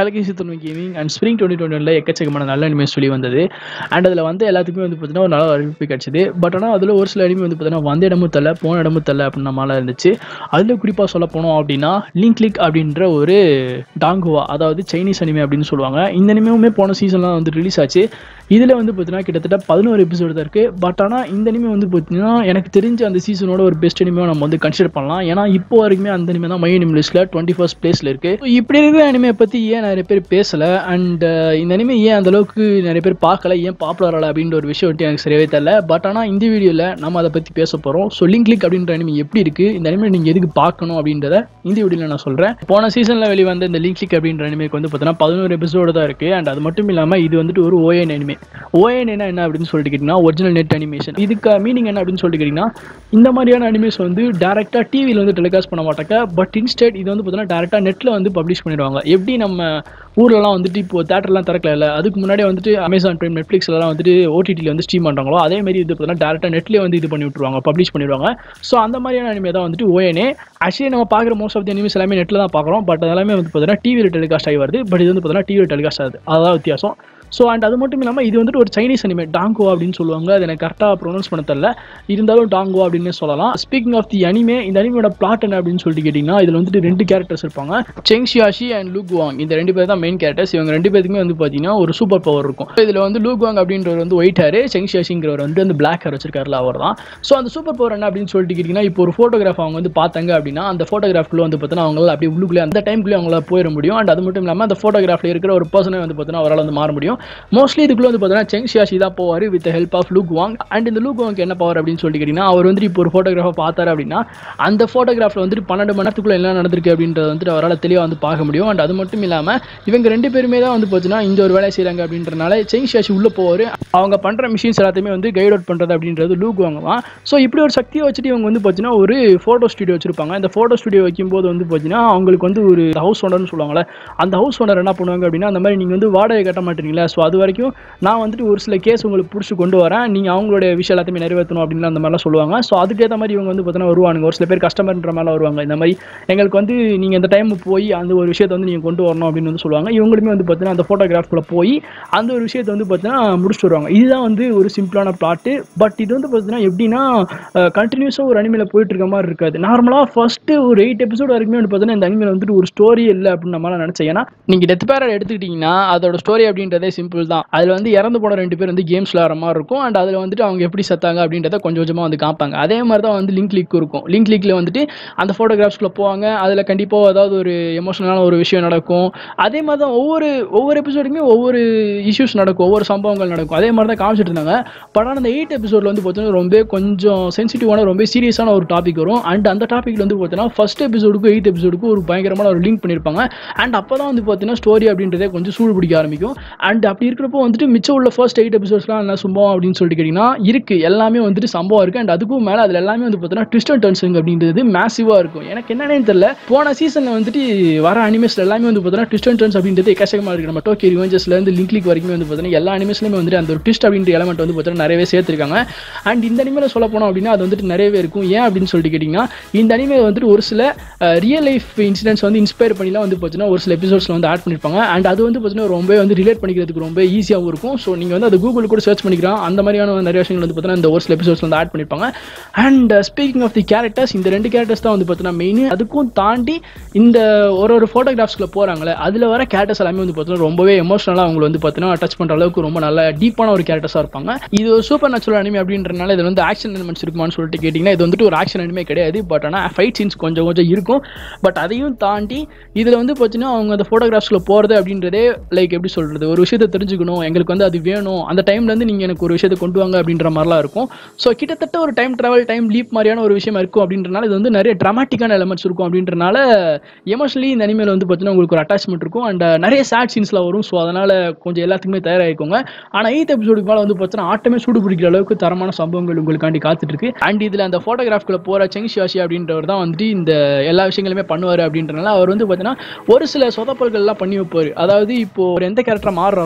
கலகி சித்தனு gaming and spring twenty டுவெண்ட்டியில் எக்கச்சக்கமான நல்ல அனிமேஸ் சொல்லி வந்தது அண்ட் அதில் வந்து எல்லாத்துக்குமே வந்து பார்த்தீங்கன்னா ஒரு நல்ல வரவேற்பு கிடச்சிது பட் ஆனால் அதில் ஒரு சில அனிமே வந்து பார்த்தீங்கன்னா வந்த இடமும் தரல போன இடமும் தரல அப்படின்னு மாதிரிலாம் இருந்துச்சு அதில் குறிப்பாக சொல்ல போனோம் அப்படின்னா லிங்க் கிளிக் அப்படின்ற ஒரு டாங்குவா அதாவது சைனீஸ் அனிமே அப்படின்னு சொல்லுவாங்க இந்த அனிமேவுமே போன சீசன்லாம் வந்து ரிலீஸ் ஆச்சு இதில் வந்து பார்த்தீங்கன்னா கிட்டத்தட்ட பதினோரு எபிசோடு தான் இருக்குது பட் ஆனால் இந்த அனிமே வந்து பார்த்தீங்கன்னா எனக்கு தெரிஞ்ச அந்த சீசனோட ஒரு பெஸ்ட் அனிமே நம்ம வந்து கன்சிடர் பண்ணலாம் ஏன்னா இப்போ வரைக்குமே அந்த அனிமே தான் மை அனிமே லிஸ்ட்டில் டுவெண்ட்டி ஃபர்ஸ்ட் பிளேஸில் இருக்குது இப்படி இருக்கிற அனிமே பற்றி ஏன் நிறைய பேர் பேசலை அண்ட் இந்த அனிமே ஏன் அந்த அளவுக்கு நிறைய பேர் பார்க்கல ஏன் பாப்புலர் ஆகல அப்படின்ற ஒரு விஷயம் வந்துட்டு எனக்கு சரியாவே தெரியல பட் ஆனால் இந்த வீடியோவில் நம்ம அதை பற்றி பேச போகிறோம் ஸோ லிங்க் கிளிக் அப்படின்ற அனிமே எப்படி இருக்குது இந்த அனிமே நீங்கள் எதுக்கு பார்க்கணும் அப்படின்றத இந்த வீடியோவில் நான் சொல்கிறேன் போன சீசனில் வெளிவந்த இந்த லிங்க் கிளிக் அப்படின்ற அனிமேக்கு வந்து பார்த்தீங்கன்னா பதினோரு எபிசோடு தான் இருக்குது அண்ட் அது மட்டும் இல்லாமல் இது வந்துட்டு ஒரு ஓஎன் அனிமே ஓஎன் என்ன அப்படின்னு சொல்லிட்டு கேட்டிங்கன்னா ஒரிஜினல் நெட் அனிமேஷன் இதுக்கு மீனிங் என்ன அப்படின்னு சொல்லிட்டு கேட்டிங்கன்னா இந்த மாதிரியான அனிமேஸ் வந்து டேரெக்டாக டிவியில் வந்து டெலிகாஸ்ட் பண்ண மாட்டாங்க பட் இன்ஸ்டெட் இது வந்து பார்த்தீங்கன்னா டேரெக்டாக நெட்டில் வந்து பப்ளிஷ் பண்ணிடுவாங்க எப்படி நம்ம ஊர்லலாம் வந்துட்டு இப்போ தேட்டர்லாம் திறக்கல இல்லை அதுக்கு முன்னாடியே வந்துட்டு அமேசான் பிரைம் நெட்ஃப்ளிக்ஸ்லாம் வந்துட்டு ஓடிடியில் வந்து ஸ்ட்ரீம் பண்ணுறாங்களோ அதே மாதிரி இது பார்த்தீங்கன்னா டேரெக்டாக நெட்லேயே வந்து இது பண்ணி விட்ருவாங்க பப்ளிஷ் பண்ணிடுவாங்க ஸோ அந்த மாதிரியான அனிமே தான் வந்துட்டு ஓஎனே ஆக்சுவலி நம்ம பார்க்குற மோஸ்ட் ஆஃப் தி அனிமேஸ் எல்லாமே நெட்டில் தான் பார்க்குறோம் பட் அதெல்லாமே வந்து பார்த்தீங்கன்னா டிவியில் டெலிகாஸ்ட் ஆகி வருது பட் இது வந்து பார்த்தீங்கன்னா டிவியில் டெலிகாஸ்ட் ஆகுது அதான் வித்தியாசம் ஸோ அண்ட் அது மட்டும் இல்லாமல் இது வந்துட்டு ஒரு சைனீஸ் அனிமே டாங்கோ அப்படின்னு சொல்லுவாங்க அது எனக்கு கரெக்டாக ப்ரொனவுன்ஸ் பண்ண தெரில இருந்தாலும் டாங்கோ அப்படின்னு சொல்லலாம் ஸ்பீக்கிங் ஆஃப் தி அனிமே இந்த அனிமையோட பிளாட் என்ன அப்படின்னு சொல்லிட்டு கேட்டிங்கன்னா இதில் வந்துட்டு ரெண்டு கேரக்டர்ஸ் இருப்பாங்க செங் ஷியாஷி அண்ட் லூக் வாங் இந்த ரெண்டு பேர் தான் மெயின் கேரக்டர்ஸ் இவங்க ரெண்டு பேருக்குமே வந்து பார்த்தீங்கன்னா ஒரு சூப்பர் பவர் இருக்கும் இதில் வந்து லூக் வாங் அப்படின்றவர் வந்து ஒயிட் ஹேர் செங் ஷியாஷிங்கிறவர் வந்து அந்த பிளாக் ஹேர் வச்சிருக்காருல அவர் தான் ஸோ அந்த சூப்பர் பவர் என்ன அப்படின்னு சொல்லிட்டு கேட்டிங்கன்னா இப்போ ஒரு ஃபோட்டோகிராஃப் அவங்க வந்து பார்த்தாங்க அப்படின்னா அந்த ஃபோட்டோகிராஃப்குள்ளே வந்து பார்த்தீங்கன்னா அவங்களால அப்படியே உள்ளுக்குள்ளே அந்த டைம்குள்ளே அவங்களால போயிட முடியும் அண்ட் அது மட்டும் இல்லாமல் அந்த ஃபோட்டோகிராஃபில் இருக்கிற ஒரு பர்சனை வந்து பார்த்தீங்கன்னா அவரால் வந்து மாற முடியும் மோஸ்ட்லி இதுக்குள்ள வந்து பார்த்தீங்கன்னா செங் ஷியாஷி தான் போவார் வித் ஹெல்ப் ஆஃப் லூக் வாங் அண்ட் இந்த லூக் வாங்க்கு என்ன பவர் அப்படின்னு சொல்லிட்டு கேட்டிங்கன்னா அவர் வந்துட்டு இப்போ ஒரு ஃபோட்டோகிராஃபை பார்த்தாரு அப்படின்னா அந்த ஃபோட்டோகிராஃபில் வந்துட்டு பன்னெண்டு மணி நேரத்துக்குள்ள என்ன நடந்திருக்கு அப்படின்றத வந்துட்டு அவரால் தெளிவாக வந்து பார்க்க முடியும் அண்ட் அது மட்டும் இல்லாமல் இவங்க ரெண்டு பேருமே தான் வந்து பார்த்தீங்கன்னா இந்த ஒரு வேலையை செய்கிறாங்க அப்படின்றனால செங் ஷியாஷி உள்ளே போவார் அவங்க பண்ணுற மிஷின்ஸ் எல்லாத்தையுமே வந்து கைட் அவுட் பண்ணுறது அப்படின்றது லூக் வாங்க தான் ஸோ இப்படி ஒரு சக்தியை வச்சுட்டு இவங்க வந்து பார்த்தீங்கன்னா ஒரு ஃபோட்டோ ஸ்டுடியோ வச்சிருப்பாங்க இந்த ஃபோட்டோ ஸ்டுடியோ வைக்கும்போது வந்து பார்த்தீங்கன்னா அவங்களுக்கு வந்து ஒரு ஹவுஸ் ஓனர்னு சொல்லுவாங்கல்ல அந்த ஹவுஸ் ஓனர் என்ன பண்ணுவாங்க அப்படின்னா அந்த மாதிரி நீங்கள் வந்து வாடகை கட்ட மாட்டீங்களா ஸோ அது வரைக்கும் நான் வந்துட்டு ஒரு சில கேஸ் உங்களுக்கு பிடிச்சி கொண்டு வரேன் நீங்கள் அவங்களுடைய விஷயம் எல்லாத்தையுமே நிறைவேற்றணும் அப்படின்னு அந்த மாதிரிலாம் சொல்லுவாங்க ஸோ அதுக்கேற்ற மாதிரி இவங்க வந்து பார்த்தீங்கன்னா வருவாங்க ஒரு சில பேர் கஸ்டமர்ன்ற மாதிரிலாம் வருவாங்க இந்த மாதிரி எங்களுக்கு வந்து நீங்கள் இந்த டைம் போய் அந்த ஒரு விஷயத்தை வந்து நீங்கள் கொண்டு வரணும் அப்படின்னு வந்து சொல்லுவாங்க இவங்களுமே வந்து பார்த்தீங்கன்னா அந்த ஃபோட்டோகிராஃபில் போய் அந்த ஒரு விஷயத்தை வந்து பார்த்தீங்கன்னா முடிச்சுட்டு வருவாங்க இதுதான் வந்து ஒரு சிம்பிளான பிளாட்டு பட் இது வந்து பார்த்தீங்கன்னா எப்படின்னா கண்டினியூஸாக ஒரு அனிமையில் போயிட்டு இருக்க மாதிரி இருக்காது நார்மலாக ஃபஸ்ட்டு ஒரு எயிட் எபிசோட் வரைக்குமே வந்து பார்த்தீங்கன்னா இந்த அனிமையில் வந்துட்டு ஒரு ஸ்டோரி இல்லை அப்படின்னு நம்மளால நினச்சேன் ஏன்னா நீங்கள் டெத் பேரட் எடுத்துக்கிட்டிங்கன்னா அதோட ஸ்டோரி அப்படின்றதே சிம்பிள் தான் அதில் வந்து இறந்து போன ரெண்டு பேர் வந்து கேம்ஸ் விளாட்ற மாதிரி இருக்கும் அண்ட் அதில் வந்துட்டு அவங்க எப்படி செத்தாங்க அப்படின்றத கொஞ்சம் கொஞ்சமாக வந்து காப்பாங்க அதே மாதிரி தான் வந்து லிங்க் லிக் இருக்கும் லிங்க் லிக்கில் வந்துட்டு அந்த ஃபோட்டோகிராஃப்ஸ்குள்ளே போவாங்க அதில் கண்டிப்பாக ஏதாவது ஒரு எமோஷனலான ஒரு விஷயம் நடக்கும் அதே மாதிரி தான் ஒவ்வொரு ஒவ்வொரு எபிசோடுக்குமே ஒவ்வொரு இஷ்யூஸ் நடக்கும் ஒவ்வொரு சம்பவங்கள் நடக்கும் அதே மாதிரி தான் காமிச்சிட்டு இருந்தாங்க பட் ஆனால் அந்த எயிட் எபிசோடில் வந்து பார்த்தீங்கன்னா ரொம்ப கொஞ்சம் சென்சிட்டிவான ரொம்ப சீரியஸான ஒரு டாபிக் வரும் அண்ட் அந்த டாப்பிக்கில் வந்து பார்த்தீங்கன்னா ஃபஸ்ட் எபிசோடுக்கும் எயிட் எபிசோடுக்கும் ஒரு பயங்கரமான ஒரு லிங்க் பண்ணியிருப்பாங்க அண்ட் அப்போ தான் வந்து பார்த்தீங்கன்னா ஸ்டோரி அப்படின்றதே கொஞ்சம் சூடு பிடிக்க ஆரம்பிக்கும் அண்ட் அப்படி இருக்கிறப்போ வந்துட்டு மிச்சம் உள்ள ஃபர்ஸ்ட் எயிட் எபிசோட்ஸ்லாம் என்ன சம்பவம் அப்படின்னு சொல்லிட்டு கேட்டிங்கன்னா இருக்குது எல்லாமே வந்துட்டு சம்பவம் இருக்குது அண்ட் அதுக்கும் மேலே அதில் எல்லாமே வந்து பார்த்தீங்கன்னா ட்விஸ்ட் அண்ட் டர்ன்ஸுங்க அப்படின்றது மேசிவாக இருக்கும் எனக்கு என்னன்னே தெரியல போன சீசனில் வந்துட்டு வர அனிமேஸில் எல்லாமே வந்து பார்த்தீங்கன்னா ட்விஸ்ட் அண்ட் டர்ன்ஸ் அப்படின்றது எக்கச்சக்கமாக இருக்குது நம்ம டோக்கி ரிவெஞ்சஸ்லேருந்து லிங்க் லிக் வரைக்கும் வந்து பார்த்தீங்கன்னா எல்லா அனிமேஸ்லையுமே வந்துட்டு அந்த ஒரு ட்விஸ்ட் அப்படின்ற எலமெண்ட் வந்து பார்த்தீங்கன்னா நிறையவே சேர்த்துருக்காங்க அண்ட் இந்த அனிமேல சொல்ல போனோம் அப்படின்னா அது வந்துட்டு நிறையவே இருக்கும் ஏன் அப்படின்னு சொல்லிட்டு கேட்டிங்கன்னா இந்த அனிமே வந்துட்டு ஒரு சில ரியல் லைஃப் இன்சிடென்ட்ஸ் வந்து இன்ஸ்பயர் பண்ணிலாம் வந்து பார்த்தீங்கன்னா ஒரு சில எபிசோட்ஸில் வந்து ஆட் பண்ணியிருப்பாங்க அண்ட் அது வந்து பார்த்தீங்கன்னா ரொம்ப வந்து ரிலேட் பண்ணிக்கிறதுக்கு ரொம்ப ஈஸியாகவும் இருக்கும் ஸோ நீங்கள் வந்து அது கூகுள் கூட சர்ச் பண்ணிக்கலாம் அந்த மாதிரியான நிறைய விஷயங்கள் வந்து பார்த்தீங்கன்னா இந்த ஒரு சில எபிசோட்ஸ் வந்து ஆட் பண்ணியிருப்பாங்க and speaking of the characters இந்த ரெண்டு கேரக்டர்ஸ் தான் வந்து பார்த்தீங்கன்னா மெயின் அதுக்கும் தாண்டி இந்த ஒரு ஒரு ஃபோட்டோகிராஃப்ஸ்க்குள்ள போகிறாங்களே அதில் வர கேரக்டர்ஸ் எல்லாமே வந்து பார்த்தீங்கன்னா ரொம்பவே எமோஷனலாக அவங்க வந்து பார்த்தீங்கன்னா டச் பண்ணுற அளவுக்கு ரொம்ப நல்ல டீப்பான ஒரு கேரக்டர்ஸாக இருப்பாங்க இது ஒரு சூப்பர் நேச்சுரல் அனிமே அப்படின்றனால இது வந்து ஆக்ஷன் எலிமெண்ட்ஸ் இருக்குமான்னு சொல்லிட்டு கேட்டிங்கன்னா இது வந்துட்டு ஒரு ஆக்ஷன் அனிமே கிடையாது பட் ஆனால் ஃபைட் சீன்ஸ் கொஞ்சம் கொஞ்சம் இருக்கும் பட் அதையும் தாண்டி இதில் வந்து பார்த்தீங்கன்னா அவங்க அந்த ஃபோட்டோகிராஃப்ஸில் போகிறது அப்படின்றதே லைக் எப்படி சொல்கிறது ஒரு விஷயத்தை தெரிஞ்சுக்கணும் எங்களுக்கு வந்து அது வேணும் அந்த டைம்லேருந்து நீங்கள் எனக்கு ஒரு விஷயத்தை கொண்டு வாங்க அப்படின்ற மாதிரிலாம் இருக்கும் ஸோ கிட்டத்தட்ட ஒரு டைம் ட்ராவல் டைம் லீப் மாதிரியான ஒரு விஷயம் இருக்கும் அப்படின்றனால இது வந்து நிறைய ட்ராமாட்டிக்கான எலமெண்ட்ஸ் இருக்கும் அப்படின்றனால எமோஷனலி இந்த அனிமேல வந்து பார்த்தீங்கன்னா உங்களுக்கு ஒரு அட்டாச்மெண்ட் இருக்கும் அண்ட் நிறைய சேட் சீன்ஸ்லாம் வரும் ஸோ அதனால் கொஞ்சம் எல்லாத்துக்குமே தயாராகிக்கோங்க ஆனால் எயித் எபிசோடுக்கு மேலே வந்து பார்த்தீங்கன்னா ஆட்டமே சூடு பிடிக்கிற அளவுக்கு தரமான சம்பவங்கள் உங்களுக்காண்டி காத்துட்டு இருக்கு அண்ட் இதில் அந்த ஃபோட்டோகிராஃப்குள்ள போகிற செங் ஷியாஷி அப்படின்றவர் தான் வந்துட்டு இந்த எல்லா விஷயங்களுமே பண்ணுவார் அப்படின்றனால அவர் வந்து பார்த்தீங்கன்னா ஒரு சில சொதப்பல்கள்லாம் பண்ணி வைப்பார் அதாவது இப்போ ஒரு எந்த கேரக்டர் மாறுறாரோ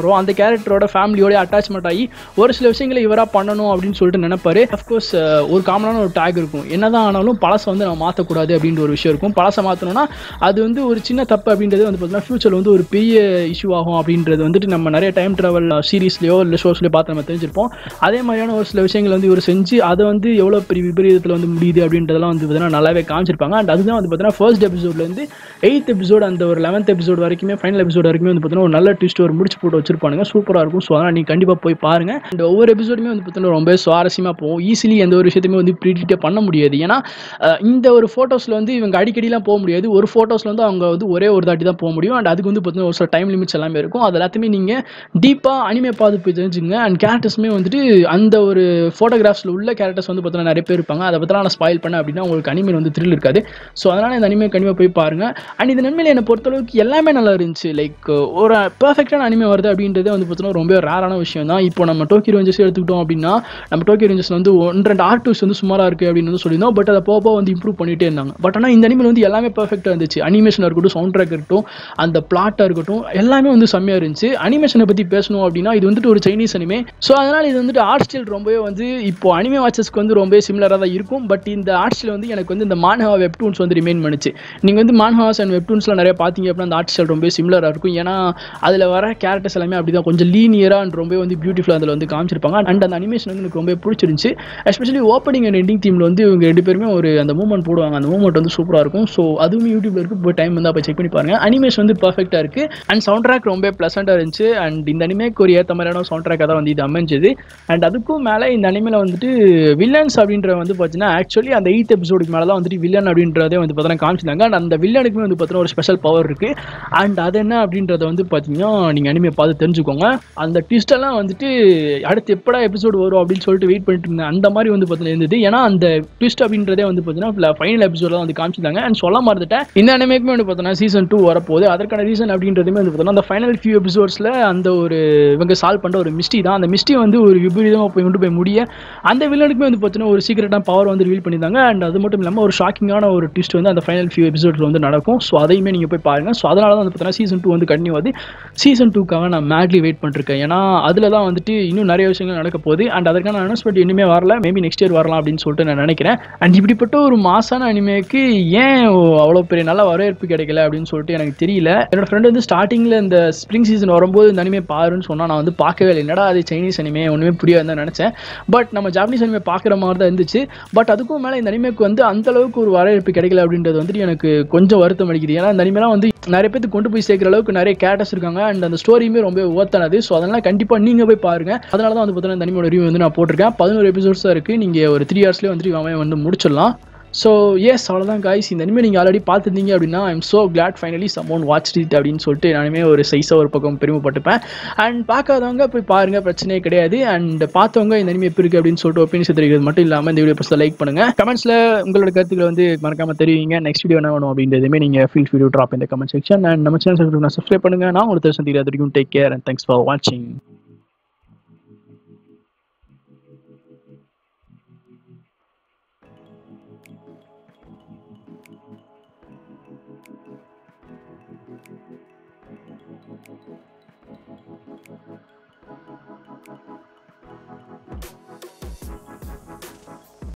வரும் அந்த கேரக்டரோட ஃபேமிலியோட அட்டாச்மெண்ட் ஆகி ஒரு சில விஷயங்களை இவராக பண்ணணும் அப்படின்னு சொல்லிட்டு நினைப்பாரு அஃப்கோர்ஸ் ஒரு காமனான ஒரு டேக் இருக்கும் என்னதான் ஆனாலும் பழசை வந்து நம்ம மாற்றக்கூடாது அப்படின்ற ஒரு விஷயம் இருக்கும் பழசை மாற்றணும்னா அது வந்து ஒரு சின்ன தப்பு அப்படின்றது வந்து பார்த்தீங்கன்னா ஃபியூச்சரில் வந்து ஒரு பெரிய இஷ்யூ ஆகும் அப்படின்றது வந்துட்டு நம்ம நிறைய டைம் ட்ராவல் சீரீஸ்லையோ இல்லை ஷோஸ்லையோ பார்த்து நம்ம தெரிஞ்சிருப்போம் அதே மாதிரியான ஒரு சில விஷயங்கள் வந்து இவர் செஞ்சு அதை வந்து எவ்வளோ பெரிய விபரீதத்தில் வந்து முடியுது அப்படின்றதெல்லாம் வந்து பார்த்தீங்கன்னா நல்லாவே காமிச்சிருப்பாங்க அண்ட் அதுதான் வந்து பார்த்தீங்கன்னா ஃபர்ஸ்ட் எபிசோட்லேருந்து எயித் எபிசோட் அந்த ஒரு லெவன்த் எபிசோட் வரைக்குமே ஃபைனல் எபிசோட் வரைக்குமே வந்து பார்த்தீங்கன்னா ஒரு நல்ல ட்விஸ்ட் ஒரு முடிச்சு போட்டு வச்சிருப்பானுங்க சூப்பராக இருக்கும் ஸோ அதனால் நீங்கள் கண்டிப்பாக போய் பாருங்க அண்ட் ஒவ்வொரு எபிசோடுமே வந்து பார்த்தீங்கன்னா ரொம்ப சுவாரஸ்யமாக போகும் ஈஸிலி எந்த ஒரு விஷயத்தையுமே வந்து ப்ரீடிக்டே பண்ண முடியாது ஏன்னா அஹ், இந்த ஒரு ஃபோட்டோஸில் வந்து இவங்க அடிக்கடிலாம் போக முடியாது ஒரு ஃபோட்டோஸில் வந்து அவங்க வந்து ஒரே ஒரு தாட்டி தான் போக முடியும் அண்ட் அதுக்கு வந்து பார்த்தீங்கன்னா ஒரு சில டைம் லிமிட்ஸ் எல்லாமே இருக்கும் அது எல்லாத்தையுமே நீங்கள் டீப்பாக அனிமே பார்த்து போய் தெரிஞ்சுங்க அண்ட் கேரக்டர்ஸுமே வந்துட்டு அந்த ஒரு ஃபோட்டோகிராஃப்ஸில் உள்ள கேரக்டர்ஸ் வந்து பார்த்தீங்கன்னா நிறைய பேர் இருப்பாங்க அதை பற்றிலாம் நான் ஸ்பாயில் பண்ணேன் அப்படின்னா உங்களுக்கு அனிமே வந்து த்ரில் இருக்காது ஸோ அதனால் இந்த அனிமே கண்டிப்பாக போய் பாருங்கள் அண்ட் இந்த நன்மையில் என்னை பொறுத்தளவுக்கு எல்லாமே நல்லா இருந்துச்சு லைக் ஒரு பெர்ஃபெக்டான அனிமே வருது அப்படின்றது வந்து பார்த்தீங்கன்னா ரொம்ப ரேரான விஷயம் தான் இப்போ நம்ம டோக்கி ரேஞ்சர்ஸ் எடுத்துக்கிட்டோம் அப்படின்னா நம்ம டோக்கி ரேஞ்சர்ஸ் வந்து ஒன்று ரெண்டு ஆர்டிஸ்ட் வந்து சுமாராக இருக்குது அப்படின்னு வந்து சொல்லியிருந்தோம் பட் அதை போக போக வந்து இம்ப்ரூவ் பண்ணிட்டே இருந்தாங்க பட் ஆனால் இந்த அனிமல் வந்து எல்லாமே பெர்ஃபெக்டாக இருந்துச்சு அனிமேஷனாக இருக்கட்டும் சவுண்ட் ட்ராக் இருக்கட்டும் அந்த பிளாட்டாக இருக்கட்டும் எல்லாமே வந்து செம்மையாக இருந்துச்சு அனிமேஷனை பற்றி பேசணும் அப்படின்னா இது வந்துட்டு ஒரு சைனீஸ் அனிமே ஸோ அதனால் இது வந்துட்டு ஆர்ட் ஸ்டைல் ரொம்பவே வந்து இப்போ அனிமே வாட்சஸ்க்கு வந்து ரொம்ப சிமிலராக தான் இருக்கும் பட் இந்த ஆர்ட் ஸ்டைல் வந்து எனக்கு வந்து இந்த மான்ஹா வெப்டூன்ஸ் வந்து ரிமைன் பண்ணுச்சு நீங்கள் வந்து மான்ஹாஸ் அண்ட் வெப்டூன்ஸ்லாம் நிறைய பார்த்தீங்க அப்படின்னா அந்த ஆர்ட் ஸ்டைல் ரொம்ப சிமிலராக இருக்கும் ஏன்னா அதில் வர கேரக்டர்ஸ் எல்லாமே அப்படி தான் கொஞ்சம் லீனியராக அண்ட் ரொம்ப வந்து பியூட்டிஃபுல்லாக அதில் வந்து காமிச்சிருப்பாங்க அண்ட் அந்த அனிமேஷன் வந்து எனக்கு ரொம்ப பிடிச்சிருந்துச்சு எஸ்பெஷலி ஓப்பனிங் அண்ட் எண்டிங் தீமில் வந்து இவங்க ரெண்டு பேருமே ஒரு அந்த மூமெண்ட் போடுவாங்க அந்த மூமெண்ட் வந்து சூப்பராக இருக்கும் ஸோ அதுவும் யூடியூப்ல இருக்கு போய் டைம் வந்து அப்போ செக் பண்ணி பாருங்க அனிமேஷன் வந்து பர்ஃபெக்டாக இருக்கு அண்ட் சவுண்ட் ட்ராக் ரொம்ப ப்ளசண்டாக இருந்துச்சு அண்ட் இந்த அனிமேக்கு ஒரு ஏற்ற மாதிரியான சவுண்ட் ட்ராக்காக தான் வந்து இது அமைஞ்சது அண்ட் அதுக்கும் மேலே இந்த அனிமேல வந்துட்டு வில்லன்ஸ் அப்படின்ற வந்து பார்த்தீங்கன்னா ஆக்சுவலி அந்த எயித் எபிசோடுக்கு மேலே தான் வந்துட்டு வில்லன் அப்படின்றதே வந்து பார்த்தீங்கன்னா காமிச்சிருந்தாங்க அண்ட் அந்த வில்லனுக்குமே வந்து பார்த்தீங்கன்னா ஒரு ஸ்பெஷல் பவர் இருக்கு அண்ட் அது என்ன அப்படின்றத வந்து பார்த்தீங்கன்னா நீங்கள் அனிமே பார்த்து தெரிஞ்சுக்கோங்க அந்த twist எல்லாம் வந்துட்டு அடுத்து எப்படா எபிசோடு வரும் அப்படின்னு சொல்லிட்டு வெயிட் பண்ணிட்டு இருந்தேன் அந்த மாதிரி வந்து பார்த்தீங்கன்னா இருந்தது ஏன்னா அந்த ட்விஸ்ட் அப்படின்றதே வந்து பார்த்தீங்கன்னா ஃபைனல் எபிசோட வந்து காமிச்சிருந்தாங்க அண்ட் சொல்ல மறந்துட்டேன் இந்த அனிமேக்குமே வந்து பார்த்தீங்கன்னா சீசன் டூ வரப்போகுது அதற்கான ரீசன் அப்படின்றதுமே வந்து பார்த்தீங்கன்னா அந்த ஃபைனல் ஃபியூ எபிசோட்ஸில் அந்த ஒரு இவங்க சால்வ் பண்ணுற ஒரு மிஸ்டி தான் அந்த மிஸ்டி வந்து ஒரு விபரீதமாக போய் கொண்டு போய் முடிய அந்த வில்லனுக்குமே வந்து பார்த்தீங்கன்னா ஒரு சீக்கிரட்டான பவர் வந்து ரிவீல் பண்ணியிருந்தாங்க அண்ட் அது மட்டும் இல்லாமல் ஒரு ஷாக்கிங்கான ஒரு ட்விஸ்ட் வந்து அந்த ஃபைனல் ஃபியூ எபிசோட்ஸில் வந்து நடக்கும் ஸோ அதையுமே நீங்கள் போய் பாருங்க ஸோ அதனால தான் வந்து பார்த்தீங்கன்னா சீசன் டூ வந்து கண்டினியூ ஆகுது சீசன் டூக்காக நான் மேட்லி வெயிட் பண்ணிருக்கேன் ஏன்னா அதில் தான் வந்துட்டு இன்னும் நிறைய விஷயங்கள் நடக்க போகுது அண்ட் அதற்கான அனௌன்ஸ்மெண்ட் இன்னுமே வரல மேபி நெக்ஸ்ட் இயர் வரலாம் அப்படின்னு சொல்லிட்டு நான் நினைக்கிறேன் அண்ட் இப்படிப்பட்ட ஒரு மாசான அனிமேக்கு ஏன் அவ்வளோ பெரிய நல்ல வரவேற்பு கிடைக்கல அப்படின்னு சொல்லிட்டு எனக்கு தெரியல என்னோட ஃப்ரெண்ட் வந்து ஸ்டார்டிங்கில் இந்த ஸ்ப்ரிங் சீசன் வரும்போது இந்த அனிமே பாருன்னு சொன்னால் நான் வந்து பார்க்கவே இல்லை என்னடா அது சைனீஸ் அனிமே ஒன்றுமே புரியாதுன்னு தான் நினச்சேன் பட் நம்ம ஜாப்பனீஸ் அனிமே பார்க்குற மாதிரி தான் இருந்துச்சு பட் அதுக்கும் மேலே இந்த அனிமேக்கு வந்து அந்த அளவுக்கு ஒரு வரவேற்பு கிடைக்கல அப்படின்றது வந்துட்டு எனக்கு கொஞ்சம் வருத்தம் அளிக்குது ஏன்னா இந்த அனிமேலாம் வந்து நிறைய பேருக்கு கொண்டு போய் சேர்க்குற அளவுக்கு நிறைய கேரக்டர்ஸ் இருக்காங்க அண்ட் அந்த ஸ்டோரியுமே ரொம்ப ஓத்தானது ஸோ அதனால கண்டிப்பாக நீங்கள் போய் பாருங்க அதனால தான் வந்து பார்த்தீங்கன்னா இந்த அனிமோட ரிவ்யூ வந்து நான் போட்டிருக்கேன் பதினோரு எபிசோட்ஸ் தான் இருக்குது நீங்கள் ஒரு த்ரீ ஹவர்ஸ்லேயே வந்துட்டு அவன் வந்து முடிச்சிடலாம் ஸோ எஸ் அவ்வளோதான் காய்ஸ் இந்த அனிமே நீங்கள் ஆல்ரெடி பார்த்துருந்தீங்க அப்படின்னா I'm so glad finally someone watch it அப்படின்னு சொல்லிட்டு நானுமே ஒரு சைஸாக ஒரு பக்கம் பெருமைப்பட்டுப்பேன் அண்ட் பார்க்காதவங்க போய் பாருங்கள் பிரச்சனையே கிடையாது அண்ட் பார்த்தவங்க இந்த அனிமே எப்படி இருக்குது அப்படின்னு சொல்லிட்டு ஒப்பீனியன் தெரிவிக்கிறது மட்டும் இல்லாமல் இந்த வீடியோ பஸ்ஸில் லைக் பண்ணுங்கள் கமெண்ட்ஸில் உங்களோட கருத்துக்களை வந்து மறக்காமல் தெரிவிங்க நெக்ஸ்ட் வீடியோ என்ன வேணும் அப்படின்றதுமே நீங்கள் ஃபீல் வீடியோ ட்ராப் இந்த கமெண்ட் செக்ஷன் அண்ட் நம்ம சேனல் சப்ஸ்கிரைப் பண்ணுங்கள் நான் உங்களுக்கு சந்திக்கிறேன் வரைக்கும் take care and thanks for வாட்சிங்